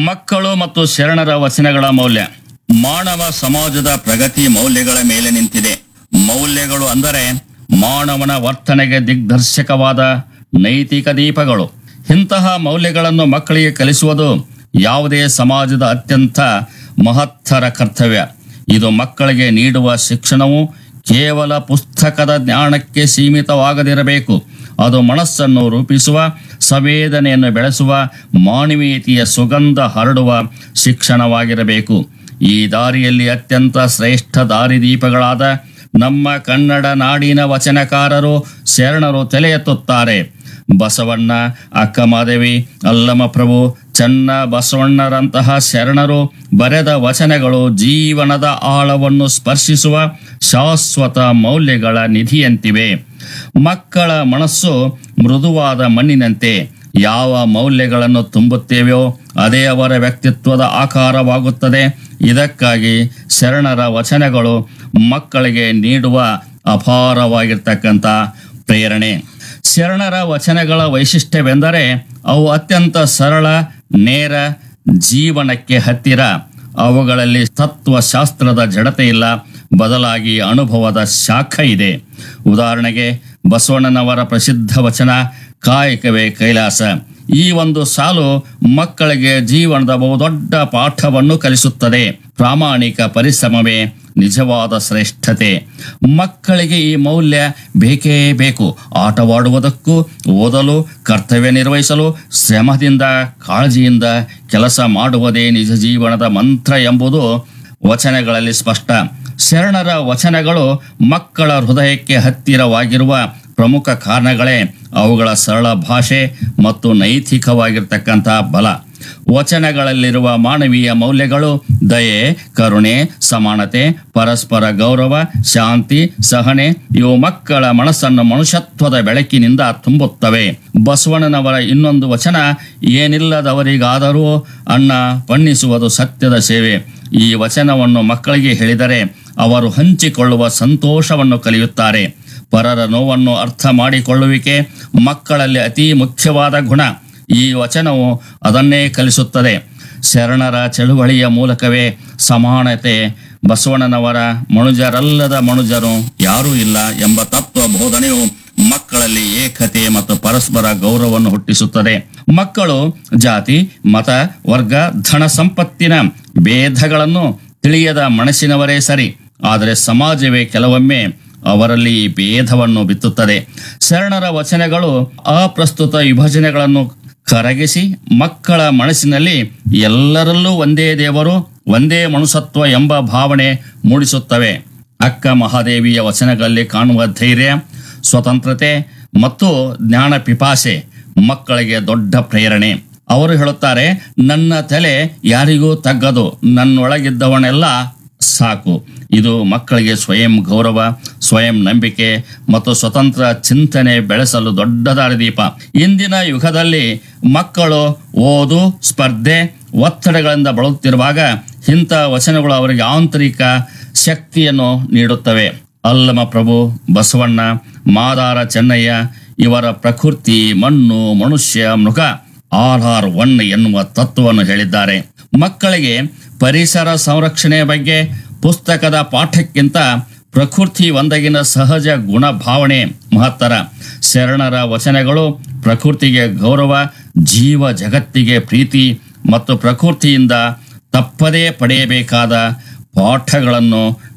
ಮಕ್ಕಳು ಮತ್ತು ಶರಣರ ವಚನಗಳ ಮೌಲ್ಯ ಮಾನವ ಸಮಾಜದ ಪ್ರಗತಿ ಮೌಲ್ಯಗಳ ಮೇಲೆ ನಿಂತಿದೆ ಮೌಲ್ಯಗಳು ಅಂದರೆ ಮಾನವನ ವರ್ತನೆಗೆ ದಿಗ್ದರ್ಶಕವಾದ ನೈತಿಕ ದೀಪಗಳು ಇಂತಹ ಮೌಲ್ಯಗಳನ್ನು ಮಕ್ಕಳಿಗೆ ಕಲಿಸುವುದು ಯಾವುದೇ ಸಮಾಜದ ಅತ್ಯಂತ ಮಹತ್ತರ ಕರ್ತವ್ಯ ಇದು ಮಕ್ಕಳಿಗೆ ನೀಡುವ ಶಿಕ್ಷಣವು ಕೇವಲ ಪುಸ್ತಕದ ಜ್ಞಾನಕ್ಕೆ ಸೀಮಿತವಾಗದಿರಬೇಕು ಅದು ಮನಸ್ಸನ್ನು ರೂಪಿಸುವ ಸಂವೇದನೆಯನ್ನು ಬೆಳೆಸುವ ಮಾನವೀಯತೆಯ ಸುಗಂಧ ಹರಡುವ ಶಿಕ್ಷಣವಾಗಿರಬೇಕು ಈ ದಾರಿಯಲ್ಲಿ ಅತ್ಯಂತ ಶ್ರೇಷ್ಠ ದಾರಿದೀಪಗಳಾದ ನಮ್ಮ ಕನ್ನಡ ನಾಡಿನ ವಚನಕಾರರು ಶರಣರು ತಲೆ ಎತ್ತುತ್ತಾರೆ ಬಸವಣ್ಣ ಅಕ್ಕಮಾದೇವಿ ಅಲ್ಲಮಪ್ರಭು ಚನ್ನ ಬಸವಣ್ಣರಂತಹ ಶರಣರು ಬರೆದ ವಚನಗಳು ಜೀವನದ ಆಳವನ್ನು ಸ್ಪರ್ಶಿಸುವ ಶಾಶ್ವತ ಮೌಲ್ಯಗಳ ನಿಧಿಯಂತಿವೆ ಮಕ್ಕಳ ಮನಸ್ಸು ಮೃದುವಾದ ಮಣ್ಣಿನಂತೆ ಯಾವ ಮೌಲ್ಯಗಳನ್ನು ತುಂಬುತ್ತೇವೆಯೋ ಅದೇ ಅವರ ವ್ಯಕ್ತಿತ್ವದ ಆಕಾರವಾಗುತ್ತದೆ ಇದಕ್ಕಾಗಿ ಶರಣರ ವಚನಗಳು ಮಕ್ಕಳಿಗೆ ನೀಡುವ ಅಪಾರವಾಗಿರ್ತಕ್ಕಂಥ ಪ್ರೇರಣೆ ಶರಣರ ವಚನಗಳ ವೈಶಿಷ್ಟ್ಯವೆಂದರೆ ಅವು ಅತ್ಯಂತ ಸರಳ ನೇರ ಜೀವನಕ್ಕೆ ಹತ್ತಿರ ಅವುಗಳಲ್ಲಿ ತತ್ವಶಾಸ್ತ್ರದ ಜಡತೆ ಇಲ್ಲ ಬದಲಾಗಿ ಅನುಭವದ ಶಾಖ ಇದೆ ಉದಾಹರಣೆಗೆ ಬಸವಣ್ಣನವರ ಪ್ರಸಿದ್ಧ ವಚನ ಕಾಯಕವೇ ಕೈಲಾಸ ಈ ಒಂದು ಸಾಲು ಮಕ್ಕಳಿಗೆ ಜೀವನದ ಬಹುದೊಡ್ಡ ಪಾಠವನ್ನು ಕಲಿಸುತ್ತದೆ ಪ್ರಾಮಾಣಿಕ ಪರಿಶ್ರಮವೇ ನಿಜವಾದ ಶ್ರೇಷ್ಠತೆ ಮಕ್ಕಳಿಗೆ ಈ ಮೌಲ್ಯ ಬೇಕೇ ಬೇಕು ಆಟವಾಡುವುದಕ್ಕೂ ಓದಲು ಕರ್ತವ್ಯ ನಿರ್ವಹಿಸಲು ಶ್ರಮದಿಂದ ಕಾಳಜಿಯಿಂದ ಕೆಲಸ ಮಾಡುವುದೇ ನಿಜ ಜೀವನದ ಮಂತ್ರ ಎಂಬುದು ವಚನಗಳಲ್ಲಿ ಸ್ಪಷ್ಟ ಶರಣರ ವಚನಗಳು ಮಕ್ಕಳ ಹೃದಯಕ್ಕೆ ಹತ್ತಿರವಾಗಿರುವ ಪ್ರಮುಖ ಕಾರಣಗಳೇ ಅವುಗಳ ಸರಳ ಭಾಷೆ ಮತ್ತು ನೈತಿಕವಾಗಿರ್ತಕ್ಕಂಥ ಬಲ ವಚನಗಳಲ್ಲಿರುವ ಮಾನವೀಯ ಮೌಲ್ಯಗಳು ದಯೆ ಕರುಣೆ ಸಮಾನತೆ ಪರಸ್ಪರ ಗೌರವ ಶಾಂತಿ ಸಹನೆ ಇವು ಮಕ್ಕಳ ಮನಸ್ಸನ್ನು ಮನುಷ್ಯತ್ವದ ಬೆಳಕಿನಿಂದ ತುಂಬುತ್ತವೆ ಬಸವಣ್ಣನವರ ಇನ್ನೊಂದು ವಚನ ಏನಿಲ್ಲದವರಿಗಾದರೂ ಅನ್ನ ಪಣ್ಣಿಸುವುದು ಸತ್ಯದ ಸೇವೆ ಈ ವಚನವನ್ನು ಮಕ್ಕಳಿಗೆ ಹೇಳಿದರೆ ಅವರು ಹಂಚಿಕೊಳ್ಳುವ ಸಂತೋಷವನ್ನು ಕಲಿಯುತ್ತಾರೆ ಪರರ ನೋವನ್ನು ಅರ್ಥ ಮಾಡಿಕೊಳ್ಳುವಿಕೆ ಮಕ್ಕಳಲ್ಲಿ ಅತಿ ಮುಖ್ಯವಾದ ಗುಣ ಈ ವಚನವು ಅದನ್ನೇ ಕಲಿಸುತ್ತದೆ ಶರಣರ ಚಳುವಳಿಯ ಮೂಲಕವೇ ಸಮಾನತೆ ಬಸವಣ್ಣನವರ ಮನುಜರಲ್ಲದ ಮನುಜರು ಯಾರೂ ಇಲ್ಲ ಎಂಬ ತತ್ವ ಬೋಧನೆಯು ಮಕ್ಕಳಲ್ಲಿ ಏಕತೆ ಮತ್ತು ಪರಸ್ಪರ ಗೌರವವನ್ನು ಹುಟ್ಟಿಸುತ್ತದೆ ಮಕ್ಕಳು ಜಾತಿ ಮತ ವರ್ಗ ಧನ ಸಂಪತ್ತಿನ ಭೇದಗಳನ್ನು ತಿಳಿಯದ ಮನಸ್ಸಿನವರೇ ಸರಿ ಆದರೆ ಸಮಾಜವೇ ಕೆಲವೊಮ್ಮೆ ಅವರಲ್ಲಿ ಈ ಭೇದವನ್ನು ಬಿತ್ತುತ್ತದೆ ಶರಣರ ವಚನಗಳು ಅಪ್ರಸ್ತುತ ವಿಭಜನೆಗಳನ್ನು ಕರಗಿಸಿ ಮಕ್ಕಳ ಮನಸ್ಸಿನಲ್ಲಿ ಎಲ್ಲರಲ್ಲೂ ಒಂದೇ ದೇವರು ಒಂದೇ ಮನುಷ್ಯತ್ವ ಎಂಬ ಭಾವನೆ ಮೂಡಿಸುತ್ತವೆ ಅಕ್ಕ ಮಹಾದೇವಿಯ ವಚನಗಳಲ್ಲಿ ಕಾಣುವ ಧೈರ್ಯ ಸ್ವತಂತ್ರತೆ ಮತ್ತು ಜ್ಞಾನ ಪಿಪಾಸೆ ಮಕ್ಕಳಿಗೆ ದೊಡ್ಡ ಪ್ರೇರಣೆ ಅವರು ಹೇಳುತ್ತಾರೆ ನನ್ನ ತಲೆ ಯಾರಿಗೂ ತಗ್ಗದು ನನ್ನೊಳಗಿದ್ದವನೆಲ್ಲ ಸಾಕು ಇದು ಮಕ್ಕಳಿಗೆ ಸ್ವಯಂ ಗೌರವ ಸ್ವಯಂ ನಂಬಿಕೆ ಮತ್ತು ಸ್ವತಂತ್ರ ಚಿಂತನೆ ಬೆಳೆಸಲು ದೊಡ್ಡ ದಾರಿದೀಪ ಇಂದಿನ ಯುಗದಲ್ಲಿ ಮಕ್ಕಳು ಓದು ಸ್ಪರ್ಧೆ ಒತ್ತಡಗಳಿಂದ ಬಳಲುತ್ತಿರುವಾಗ ಇಂಥ ವಚನಗಳು ಅವರಿಗೆ ಆಂತರಿಕ ಶಕ್ತಿಯನ್ನು ನೀಡುತ್ತವೆ ಅಲ್ಲಮ ಪ್ರಭು ಬಸವಣ್ಣ ಮಾದಾರ ಚೆನ್ನಯ್ಯ ಇವರ ಪ್ರಕೃತಿ ಮಣ್ಣು ಮನುಷ್ಯ ಮೃಗ ಆರ್ ಆರ್ ಒನ್ ಎನ್ನುವ ತತ್ವವನ್ನು ಹೇಳಿದ್ದಾರೆ ಮಕ್ಕಳಿಗೆ ಪರಿಸರ ಸಂರಕ್ಷಣೆ ಬಗ್ಗೆ ಪುಸ್ತಕದ ಪಾಠಕ್ಕಿಂತ ಪ್ರಕೃತಿ ಒಂದಗಿನ ಸಹಜ ಗುಣ ಭಾವನೆ ಮಹತ್ತರ ಶರಣರ ವಚನಗಳು ಪ್ರಕೃತಿಗೆ ಗೌರವ ಜೀವ ಜಗತ್ತಿಗೆ ಪ್ರೀತಿ ಮತ್ತು ಪ್ರಕೃತಿಯಿಂದ ತಪ್ಪದೇ ಪಡೆಯಬೇಕಾದ ಪಾಠಗಳನ್ನು